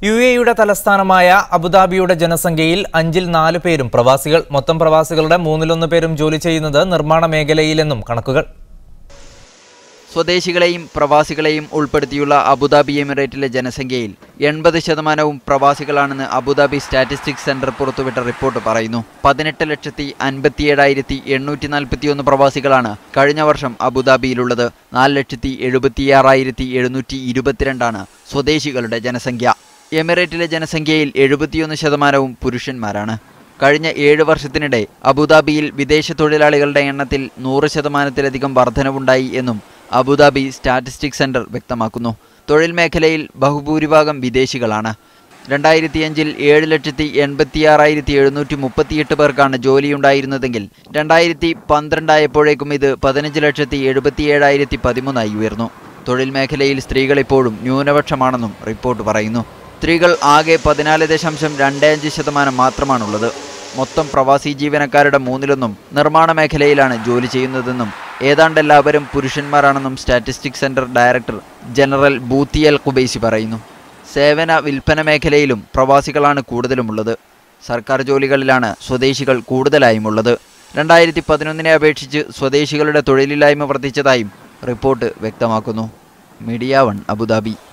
U എയുടെ തലസ്ഥാനമായ അബുദാബിയുടെ ജനസംഖ്യയിൽ അഞ്ചിൽ നാല് പേരും പ്രവാസികൾ മൊത്തം പ്രവാസികളുടെ മൂന്നിലൊന്ന് പേരും ജോലി ചെയ്യുന്നത് നിർമ്മാണ മേഖലയിലെന്നും കണക്കുകൾ സ്വദേശികളെയും പ്രവാസികളെയും ഉൾപ്പെടുത്തിയുള്ള അബുദാബി എമിറേറ്റിലെ ജനസംഖ്യയിൽ എൺപത് ശതമാനവും പ്രവാസികളാണെന്ന് അബുദാബി സ്റ്റാറ്റിസ്റ്റിക്സ് സെന്റർ പുറത്തുവിട്ട റിപ്പോർട്ട് പറയുന്നു പതിനെട്ട് ലക്ഷത്തി അൻപത്തിയേഴായിരത്തി എണ്ണൂറ്റി നാൽപ്പത്തിയൊന്ന് പ്രവാസികളാണ് കഴിഞ്ഞ വർഷം അബുദാബിയിലുള്ളത് നാല് ലക്ഷത്തി എഴുപത്തിയാറായിരത്തി എഴുന്നൂറ്റി ഇരുപത്തിരണ്ടാണ് സ്വദേശികളുടെ ജനസംഖ്യ എമിറേറ്റിലെ ജനസംഖ്യയിൽ എഴുപത്തിയൊന്ന് ശതമാനവും പുരുഷന്മാരാണ് കഴിഞ്ഞ ഏഴ് വർഷത്തിനിടെ അബുദാബിയിൽ വിദേശ തൊഴിലാളികളുടെ എണ്ണത്തിൽ നൂറ് ശതമാനത്തിലധികം വർധനവുണ്ടായി എന്നും അബുദാബി സ്റ്റാറ്റിസ്റ്റിക്സ് സെന്റർ വ്യക്തമാക്കുന്നു തൊഴിൽ മേഖലയിൽ ബഹുഭൂരിഭാഗം വിദേശികളാണ് രണ്ടായിരത്തി അഞ്ചിൽ ഏഴ് ലക്ഷത്തി എൺപത്തിയാറായിരത്തി എഴുന്നൂറ്റി മുപ്പത്തിയെട്ട് പേർക്കാണ് ജോലിയുണ്ടായിരുന്നതെങ്കിൽ രണ്ടായിരത്തി പന്ത്രണ്ടായപ്പോഴേക്കും ഇത് പതിനഞ്ച് ലക്ഷത്തി എഴുപത്തിയേഴായിരത്തി പതിമൂന്നായി ഉയർന്നു തൊഴിൽ മേഖലയിൽ സ്ത്രീകൾ ഇപ്പോഴും ന്യൂനപക്ഷമാണെന്നും റിപ്പോർട്ട് പറയുന്നു സ്ത്രീകൾ ആകെ പതിനാല് ദശാംശം രണ്ട് അഞ്ച് ശതമാനം മാത്രമാണുള്ളത് മൊത്തം പ്രവാസി ജീവനക്കാരുടെ മൂന്നിലൊന്നും നിർമ്മാണ മേഖലയിലാണ് ജോലി ചെയ്യുന്നതെന്നും ഏതാണ്ട് എല്ലാവരും പുരുഷന്മാരാണെന്നും statistics centre director general Butti Al Qubaisi പറയുന്നു സേവന വിൽപ്പന മേഖലയിലും പ്രവാസികളാണ് കൂടുതലുമുള്ളത് സർക്കാർ ജോലികളിലാണ് സ്വദേശികൾ കൂടുതലായും ഉള്ളത് രണ്ടായിരത്തി പതിനൊന്നിനെ അപേക്ഷിച്ച് സ്വദേശികളുടെ തൊഴിലില്ലായ്മ വർദ്ധിച്ചതായും റിപ്പോർട്ട് വ്യക്തമാക്കുന്നു മീഡിയ വൺ അബുദാബി